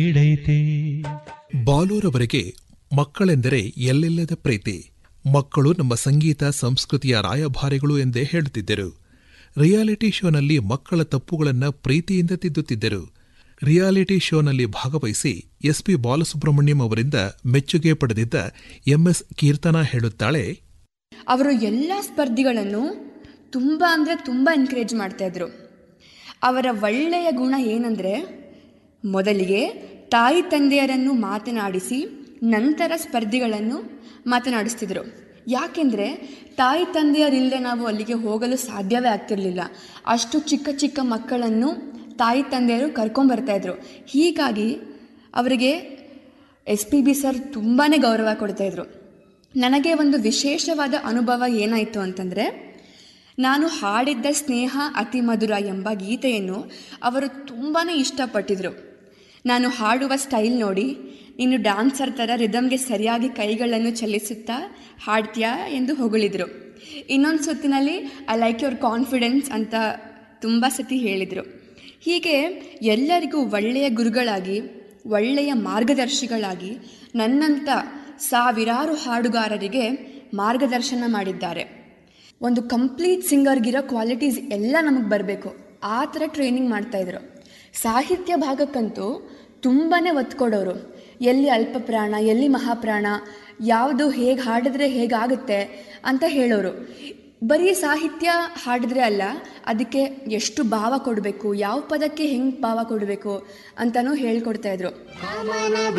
ಈಡೈತೆ ಬಾಲೂರವರೆಗೆ ಮಕ್ಕಳೆಂದರೆ ಎಲ್ಲೆಲ್ಲದ ಪ್ರೀತಿ ಮಕ್ಕಳು ನಮ್ಮ ಸಂಗೀತ ಸಂಸ್ಕೃತಿಯ ರಾಯಭಾರಿಗಳು ಎಂದೇ ಹೇಳುತ್ತಿದ್ದರು ರಿಯಾಲಿಟಿ ಶೋನಲ್ಲಿ ಮಕ್ಕಳ ತಪ್ಪುಗಳನ್ನು ಪ್ರೀತಿಯಿಂದ ತಿದ್ದುತ್ತಿದ್ದರು ರಿಯಾಲಿಟಿ ಶೋನಲ್ಲಿ ಭಾಗವಹಿಸಿ ಎಸ್ಪಿ ಬಾಲಸುಬ್ರಹ್ಮಣ್ಯಂ ಅವರಿಂದ ಮೆಚ್ಚುಗೆ ಪಡೆದಿದ್ದ ಎಂಎಸ್ ಕೀರ್ತನಾ ಹೇಳುತ್ತಾಳೆ ಅವರು ಎಲ್ಲ ಸ್ಪರ್ಧಿಗಳನ್ನು ತುಂಬ ಅಂದರೆ ತುಂಬ ಎನ್ಕರೇಜ್ ಮಾಡ್ತಾಯಿದ್ರು ಅವರ ಒಳ್ಳೆಯ ಗುಣ ಏನಂದರೆ ಮೊದಲಿಗೆ ತಾಯಿ ತಂದೆಯರನ್ನು ಮಾತನಾಡಿಸಿ ನಂತರ ಸ್ಪರ್ಧಿಗಳನ್ನು ಮಾತನಾಡಿಸ್ತಿದ್ರು ಯಾಕೆಂದರೆ ತಾಯಿ ತಂದೆಯರಿಲ್ಲದೆ ನಾವು ಅಲ್ಲಿಗೆ ಹೋಗಲು ಸಾಧ್ಯವೇ ಆಗ್ತಿರಲಿಲ್ಲ ಅಷ್ಟು ಚಿಕ್ಕ ಚಿಕ್ಕ ಮಕ್ಕಳನ್ನು ತಾಯಿ ತಂದೆಯರು ಕರ್ಕೊಂಬರ್ತಾಯಿದ್ರು ಹೀಗಾಗಿ ಅವರಿಗೆ ಎಸ್ ಪಿ ಬಿ ಸರ್ ತುಂಬಾ ಗೌರವ ಕೊಡ್ತಾಯಿದ್ರು ನನಗೆ ಒಂದು ವಿಶೇಷವಾದ ಅನುಭವ ಏನಾಯಿತು ಅಂತಂದರೆ ನಾನು ಹಾಡಿದ್ದ ಸ್ನೇಹ ಅತಿ ಮಧುರ ಎಂಬ ಗೀತೆಯನ್ನು ಅವರು ತುಂಬಾ ಇಷ್ಟಪಟ್ಟಿದ್ರು ನಾನು ಹಾಡುವ ಸ್ಟೈಲ್ ನೋಡಿ ನೀನು ಡ್ಯಾನ್ಸರ್ ಥರ ರಿದಮ್ಗೆ ಸರಿಯಾಗಿ ಕೈಗಳನ್ನು ಚಲಿಸುತ್ತಾ ಹಾಡ್ತೀಯಾ ಎಂದು ಹೊಗಳಿದರು ಇನ್ನೊಂದು ಸುತ್ತಿನಲ್ಲಿ ಐ ಲೈಕ್ ಯುವರ್ ಕಾನ್ಫಿಡೆನ್ಸ್ ಅಂತ ತುಂಬ ಸತಿ ಹೇಳಿದರು ಹೀಗೆ ಎಲ್ಲರಿಗೂ ಒಳ್ಳೆಯ ಗುರುಗಳಾಗಿ ಒಳ್ಳೆಯ ಮಾರ್ಗದರ್ಶಿಗಳಾಗಿ ನನ್ನಂಥ ಸಾವಿರಾರು ಹಾಡುಗಾರರಿಗೆ ಮಾರ್ಗದರ್ಶನ ಮಾಡಿದ್ದಾರೆ ಒಂದು ಕಂಪ್ಲೀಟ್ ಸಿಂಗರ್ಗಿರೋ ಕ್ವಾಲಿಟೀಸ್ ಎಲ್ಲ ನಮಗೆ ಬರಬೇಕು ಆ ಥರ ಟ್ರೈನಿಂಗ್ ಮಾಡ್ತಾಯಿದ್ರು ಸಾಹಿತ್ಯ ಭಾಗಕ್ಕಂತೂ ತುಂಬಾ ಒತ್ತು ಕೊಡೋರು ಎಲ್ಲಿ ಅಲ್ಪಪ್ರಾಣ ಎಲ್ಲಿ ಮಹಾಪ್ರಾಣ ಯಾವುದು ಹೇಗೆ ಹಾಡಿದ್ರೆ ಹೇಗಾಗುತ್ತೆ ಅಂತ ಹೇಳೋರು ಬರೀ ಸಾಹಿತ್ಯ ಹಾಡಿದ್ರೆ ಅಲ್ಲ ಅದಕ್ಕೆ ಎಷ್ಟು ಭಾವ ಕೊಡಬೇಕು ಯಾವ ಪದಕ್ಕೆ ಹೆಂಗೆ ಭಾವ ಕೊಡಬೇಕು ಅಂತಲೂ ಹೇಳ್ಕೊಡ್ತಾಯಿದ್ರು